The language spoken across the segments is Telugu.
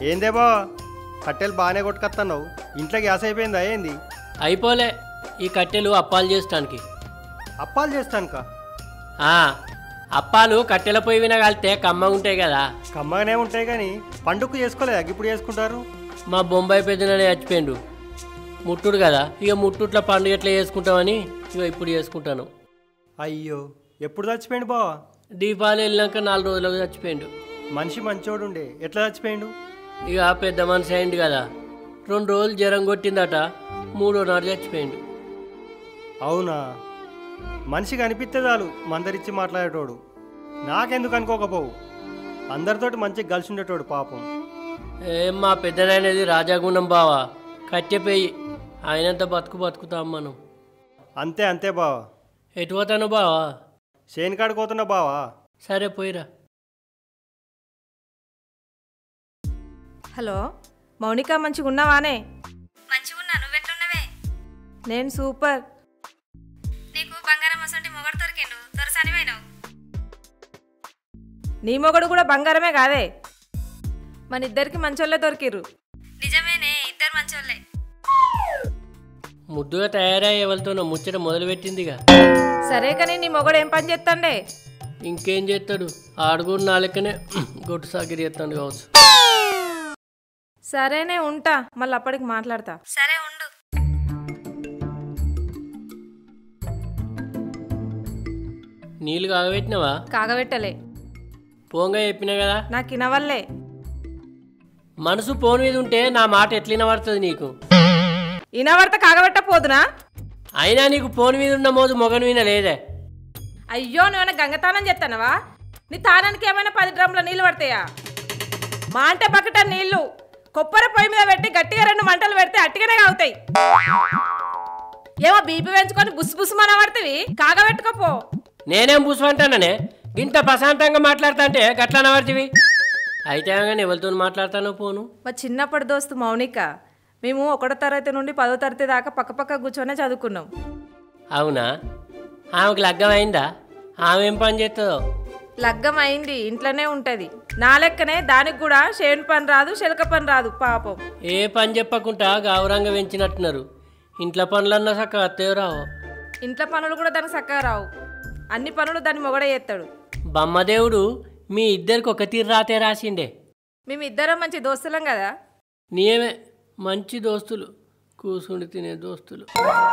ఏందే బా కట్టెలు బాగానే కొట్టుకొస్తున్నావు ఇంట్లో గ్యాస్ అయిపోయిందా ఏంది అయిపోలే ఈ కట్టెలు అప్పాలు చేస్తానికి అప్పాలు చేస్తానుక ఆ, అప్పాలు కట్టెల పొయ్యి విన కలితే కమ్మగా ఉంటాయి కదా కమ్మగానే ఉంటాయి కానీ పండుగ చేసుకోలేదా ఇప్పుడు చేసుకుంటారు మా బొంబాయి పెద్దననే చచ్చిపోయిండు ముట్టుడు కదా ఇక ముట్టుట్ల పండుగ ఎట్లా చేసుకుంటామని ఇక ఇప్పుడు చేసుకుంటాను అయ్యో ఎప్పుడు చచ్చిపోయిండు బావా దీపావళి వెళ్ళినాక నాలుగు రోజులకు చచ్చిపోయిండు మనిషి మంచోడు ఉండే ఎట్లా చచ్చిపోయిండు ఇక పెద్ద మనిషి అయింది కదా రెండు రోజులు జ్వరం కొట్టిందట మూడో నాడు చచ్చిపోయిండు అవునా మనిషి కనిపిస్తే చాలు మందరిచ్చి మాట్లాడేటోడు నాకెందుకు అనుకోకపోవు అందరితోటి మంచిగా కలిసి ఉండేటోడు పాపం ఏం మా పెద్దనైనది రాజాగుండం బావా కట్టెపోయి ఆయనంత బతుకు బతుకుతాం మనం అంతే అంతే బావా ఎటు పోతాను బావా శేనికాడికి పోతున్నా బావా సరే పోయిరా హలో మౌనిక మంచిగా ఉన్నావానే మంచిగున్నా నువ్వెట్లున్నవే నేను సూపర్ నీకు బంగారం అసంటి మొగడు దొరికిండు దొరసానివైనావు నీ మొగడు కూడా బంగారమే కాదే మన ఇద్దరికి మంచోళ్ళే దొరికిర్రు నిజమేనే ఇద్దరు మంచోళ్ళే ముద్దుగా తయారై ఎవరితోనో ముచ్చట మొదలుపెట్టిందిగా సరే కానీ నీ మొగడు ఏం పని చేస్తాండే ఇంకేం చేస్తాడు ఆడుగురు నాలెక్కనే గొట్టు సాకిరి చేస్తాడు కావచ్చు సరేనే ఉంటా మళ్ళీ అప్పటికి మాట్లాడతా సరే ఉండు నీళ్ళు కాగబెట్టినావా కాగబెట్టలే పోంగా చెప్పినా కదా నాకు ఇనవల్లే మనసు ఫోన్ మీద ఉంటే నా మాట ఎట్లిన పడుతుంది నీకు ఇనవర్త కాగబెట్ట పోదునా అయినా నీకు ఫోన్ మీద ఉన్న మోజు మొగను మీద లేదే అయ్యో నువ్వేమైనా గంగతానం చేస్తానవా నీ తానానికి ఏమైనా పది డ్రమ్ల నీళ్ళు పడతాయా మా అంటే బకెట నీళ్లు కొబ్బరి పొయ్యి మీద పెట్టి గట్టిగా రెండు మంటలు పెడితే అట్టిగానే కావుతాయి ఏమో బీపీ పెంచుకొని బుస్ బుస్ మన పడుతుంది కాగబెట్టుకోపో నేనేం పూసుకుంటాననే ఇంత ప్రశాంతంగా మాట్లాడతా అంటే గట్లా నవర్తివి అయితే కానీ ఎవరితో మాట్లాడతానో పోను మా చిన్నప్పటి దోస్తు మౌనిక మేము ఒకటో తరగతి నుండి పదో తరగతి దాకా పక్కపక్క కూర్చొనే చదువుకున్నాం అవునా ఆమెకు లగ్గం అయిందా ఆమె ఏం పని చేస్తుందో లగ్గం అయింది ఇంట్లోనే ఉంటది నా లెక్కనే దానికి కూడా షేన్ పని రాదు శిలక పని రాదు పాపం ఏ పని చెప్పకుండా గౌరంగా పెంచినట్టున్నారు ఇంట్లో పనులన్నా సక్క అత్తయ్య రావు ఇంట్లో పనులు కూడా దానికి చక్కగా రావు అన్ని పనులు దాన్ని మొగడే చేస్తాడు బమ్మదేవుడు మీ ఇద్దరికి ఒక తీరు రాతే రాసిండే మేము ఇద్దరం మంచి దోస్తులం కదా నీయమే మంచి దోస్తులు కూసుండి తినే దోస్తులు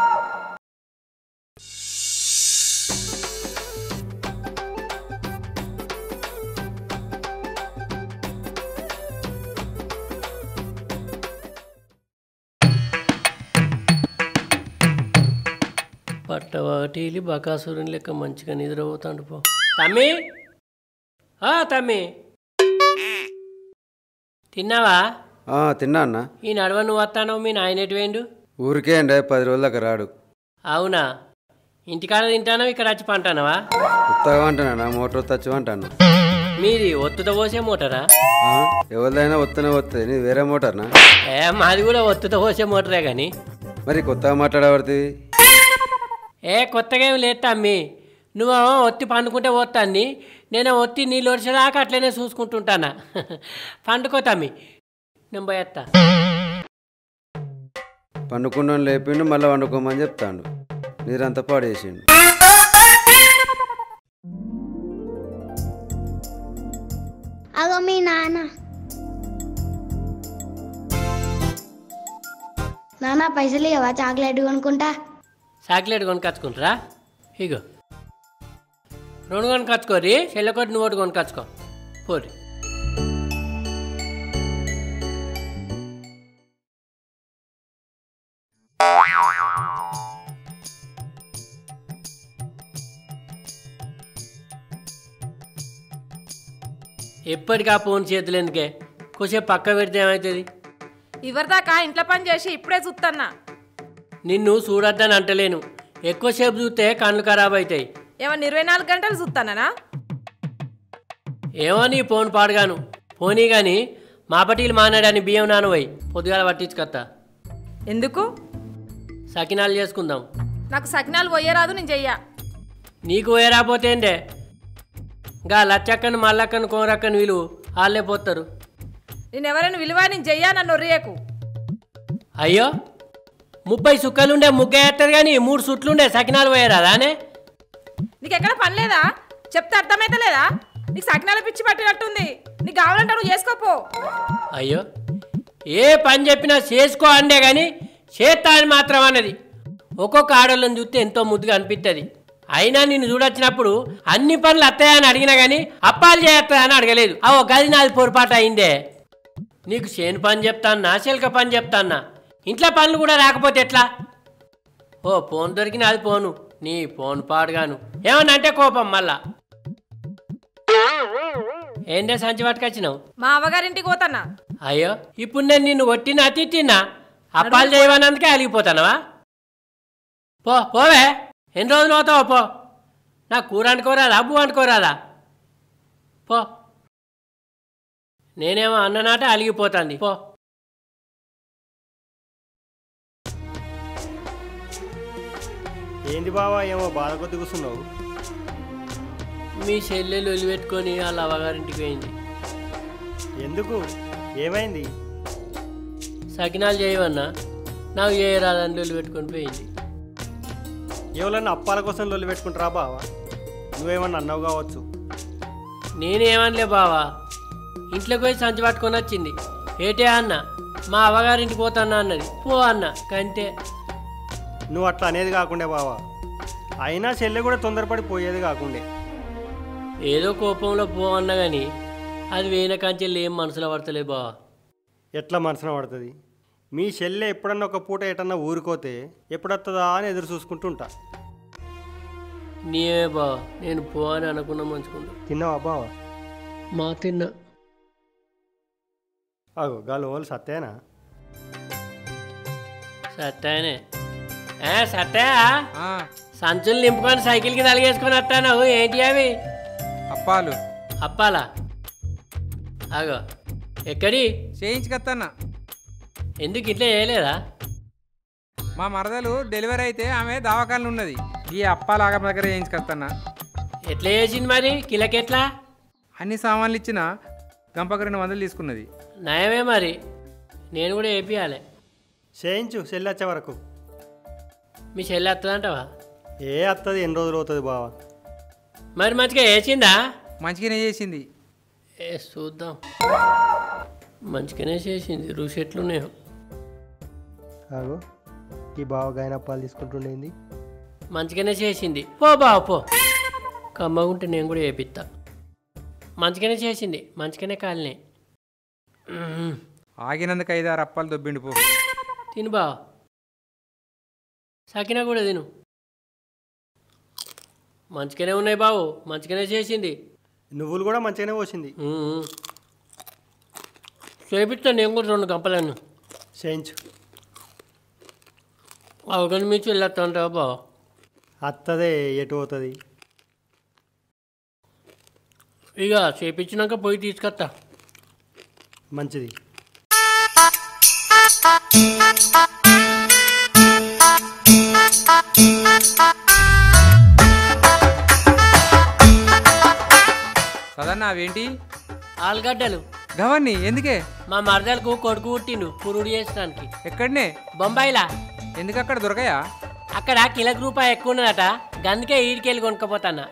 పట్టవాటిలి బకాసురుని లెక్క మంచిగా నిద్రపోతాడు పో తమ్మి ఆ తమ్మి తిన్నావా ఆ, తిన్నా అన్న ఈ నడవ నువ్వు వస్తానో మీ నాయన ఎటు వేయండు ఊరికే అండి పది రోజుల దాకా రాడు అవునా ఇంటికాడ తింటానో ఇక్కడ వచ్చి పంటానవా కొత్తగా అంటున్నా మోటార్ తచ్చు అంటాను మీది ఒత్తుతో పోసే మోటారా ఎవరిదైనా వస్తూనే వస్తుంది నీది వేరే మోటార్నా ఏ మాది కూడా ఒత్తుతో పోసే మోటరే కానీ మరి కొత్తగా మాట్లాడబడుతుంది ఏ కొత్తగా ఏం లేదు తమ్మి నువ్వు ఒత్తి పండుకుంటే పోతాన్ని నేను ఒత్తి నీళ్ళు వచ్చేదాకా అట్లనే చూసుకుంటుంటానా పండుకో తమ్మి నేను పోయేస్తా పండుకున్న లేపిండు మళ్ళీ వండుకోమని చెప్తాడు నీరంతా పాడేసిండు అగో మీ నాన్న నాన్న పైసలు ఇవ్వవా చాక్లెట్ కొనుక్కుంటా చాక్లెట్ కొనుకొచ్చుకుంటారా ఇగో రెండు కొనుకొచ్చుకోరి చెల్లకొట్టి నువ్వు ఒకటి కొనుకొచ్చుకో పోరి ఎప్పటికా ఫోన్ చేతులు ఎందుకే కొంచెం పక్క పెడితే ఏమవుతుంది ఇవరిదాకా ఇంట్లో పని చేసి ఇప్పుడే చూస్తున్నా నిన్ను చూడొద్దని అంటలేను ఎక్కువసేపు చూస్తే కళ్ళు ఖరాబ్ అవుతాయి ఏమన్నా ఇరవై నాలుగు గంటలు చూస్తానా ఏమో నీ ఫోన్ పాడుగాను పోనీ కానీ మాపటీలు మానాడని బియ్యం నానవై పొద్దుగాల పట్టించుకొత్తా ఎందుకు సకినాలు చేసుకుందాం నాకు సకినాలు పోయేరాదు నేను చెయ్యా నీకు పోయే రాపోతే ఏంటే గా లచ్చక్కను మల్లక్కను కోరక్కను వీళ్ళు వాళ్ళే పోతారు నేను ఎవరైనా విలువ నేను చెయ్యా నన్ను ఒర్రియకు అయ్యో ముప్పై సుక్కలుండే ముగ్గ వేస్తారు కానీ మూడు సుట్లుండే సకినాలు పోయారానే నీకు ఎక్కడ పని లేదా చెప్తే అర్థమైతే లేదా నీకు సకినాల పిచ్చి పట్టినట్టుంది నీకు కావాలంటే నువ్వు చేసుకోపో అయ్యో ఏ పని చెప్పినా చేసుకో అండే కానీ చేస్తా అని మాత్రం అన్నది ఒక్కొక్క ఆడోళ్ళని చూస్తే ఎంతో ముద్దుగా అనిపిస్తుంది అయినా నిన్ను చూడొచ్చినప్పుడు అన్ని పనులు అత్తాయని అడిగినా కానీ అప్పాలు చేస్తాయని అడగలేదు ఆ ఓ గది నాది పొరపాటు అయిందే నీకు చేను పని చెప్తాన్నా చిలక పని చెప్తాన్నా ఇంట్లో పనులు కూడా రాకపోతే ఎట్లా ఓ ఫోన్ దొరికిన అది పోను నీ ఫోన్ పాడుగాను ఏమన్నా అంటే కోపం మళ్ళా ఏంటే సంచి పట్టుకొచ్చినావు మా అవ్వగారింటికి పోతానా అయ్యో ఇప్పుడు నేను నిన్ను కొట్టినా తిట్టినా అప్పాలు చేయమన్నందుకే అలిగిపోతానవా పో పోవే ఎన్ని రోజులు పోతావో పో నా కూర అనుకోరాదా అబ్బు అనుకోరాదా పో నేనేమో అన్ననాట అలిగిపోతాంది పో ఏంది బావా ఏమో బాధ కొద్ది కూర్చున్నావు మీ చెల్లెలు ఒలిపెట్టుకొని వాళ్ళ అవ్వగారింటికి పోయింది ఎందుకు ఏమైంది సకినాలు చేయమన్నా నాకు చేయరాదని లొల్లి పెట్టుకొని పోయింది ఎవరన్నా అప్పాల కోసం లొల్లి పెట్టుకుంటారా బావా నువ్వేమన్నా అన్నావు కావచ్చు నేనేమనలే బావా ఇంట్లోకి పోయి సంచి పట్టుకొని వచ్చింది ఏటే అన్న మా అవ్వగారింటికి పోతానా అన్నది పో అన్న కంతే నువ్వు అట్లా అనేది కాకుండే బావా అయినా చెల్లె కూడా తొందరపడి పోయేది కాకుండే ఏదో కోపంలో పో అన్న కానీ అది వేయిన కంచెలు ఏం మనసులో పడతలేదు బావా ఎట్లా మనసున పడుతుంది మీ చెల్లె ఎప్పుడన్నా ఒక పూట ఎటన్నా ఊరుకోతే ఎప్పుడొస్తుందా అని ఎదురు చూసుకుంటూ ఉంటా నీవే బావా నేను పో అని అనుకున్నా మంచుకుంటా తిన్నావా బావా మా తిన్నా అగో గాలు వాళ్ళు సత్తేనా సత్తానే ఏ సత్తాయా ఆ, సంచులు నింపుకొని సైకిల్కి తలిగేసుకొని వస్తాను ఏంటి అవి అప్పాలు అప్పాలా అగో ఎక్కడి చేయించుకొత్తన్న ఎందుకు ఇట్లా చేయలేదా మా మరదలు డెలివరీ అయితే ఆమె దవాఖానలు ఉన్నది ఈ అప్పాలు ఆగమ దగ్గర చేయించుకొత్తన్న ఎట్లా చేసింది మరి కిలకెట్లా అన్ని సామాన్లు ఇచ్చిన గంపకు రెండు వందలు తీసుకున్నది నయమే మరి నేను కూడా వేపియాలి చేయించు చెల్లి వచ్చే వరకు మీ చెల్లి వస్తుందంటవా ఏ వస్తుంది ఎన్ని రోజులు అవుతుంది బావా మరి మంచిగా వేసిందా మంచిగానే చేసింది ఏ చూద్దాం మంచిగానే చేసింది రుచి ఎట్లున్నాయో అగో ఈ బావ గాయన అప్పాలు తీసుకుంటుండేంది మంచిగానే చేసింది పో బావ పో కమ్మగుంటే నేను కూడా వేపిస్తా మంచిగానే చేసింది మంచిగానే కాలినాయి మ్మ్. ఆగినందుకు ఐదారు అప్పాలు దొబ్బిండు పో తిను బావ సకినా కూడా తిను మంచిగానే ఉన్నాయి బావు మంచిగానే చేసింది నువ్వులు కూడా మంచిగానే పోసింది మ్మ్. చేపిస్తాను నేను కూడా రెండు గంపలను చేయించు అవగానే మించి వెళ్ళొస్తా ఉంటావా బావ అత్తదే ఎటు పోతుంది ఇక చేపించినాక పోయి తీసుకొస్తా మంచిది సదన్న అవేంటి ఆలుగడ్డలు గవన్ని ఎందుకే మా మరదలకు కొడుకు పుట్టిండు పురుడు చేసడానికి ఎక్కడనే బొంబాయిలా ఎందుకు అక్కడ దొరకయా అక్కడ కిలకు రూపాయి ఎక్కువ ఉన్నదట గందుకే ఈడికెళ్ళి కొనుక్కపోతానా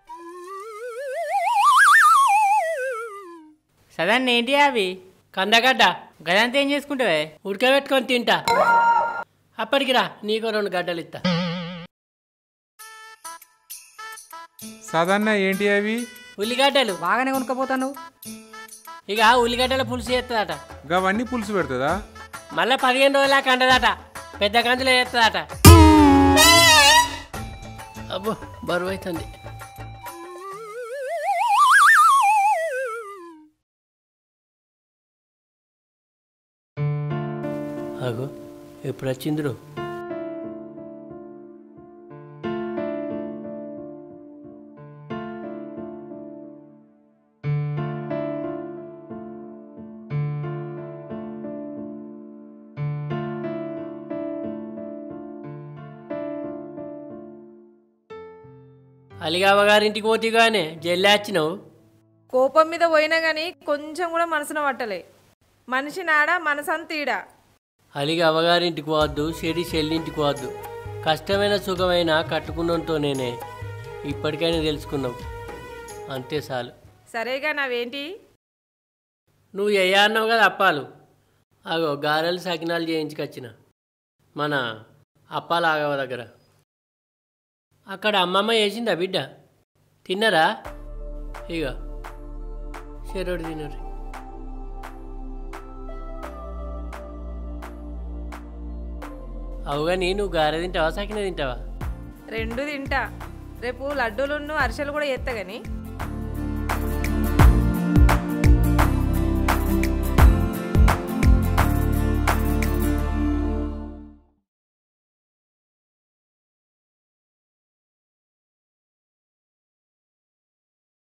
సదన్ ఏంటి అవి కందగడ్డ గదంతా ఏం చేసుకుంటావే ఉడకబెట్టుకొని తింటా అప్పటికి రా నీకు రెండు గడ్డలు ఇస్తా సదన్న ఏంటి అవి ఉల్లిగడ్డలు బాగానే కొనుక్కపోతాను ఇక ఉల్లిగడ్డల పులుసు చేస్తుందట గవన్నీ పులుసు పెడుతుందా మళ్ళీ పదిహేను రోజులా కండదట పెద్ద కందులో చేస్తుందట అబ్బో బరువు అవుతుంది అగో ఎప్పుడు వచ్చిందిరు అలిగావ గారింటికి పోతీగానే జల్లి వచ్చినావు కోపం మీద పోయినా కానీ కొంచెం కూడా మనసున పట్టలే మనిషి నాడ మనసంతీడ అలిగి అవ్వగారింటికి పోవద్దు చెడి చెల్లింటికి పోవద్దు కష్టమైన సుఖమైన కట్టుకున్నంతో నేనే ఇప్పటికైనా తెలుసుకున్నావు అంతే చాలు సరేగా నావేంటి నువ్వు ఎయ్యా అన్నావు కదా అప్పాలు అగో గారెలు సకినాలు చేయించుకొచ్చిన మన అప్పాలు ఆగవ దగ్గర అక్కడ అమ్మమ్మ చేసిందా బిడ్డ తిన్నరా ఇక చెరోడు తినరు అవుగా నీ నువ్వు గారె తింటావా సకిన తింటావా రెండు తింటా రేపు లడ్డూలున్ను అరిసెలు కూడా చేస్తా గాని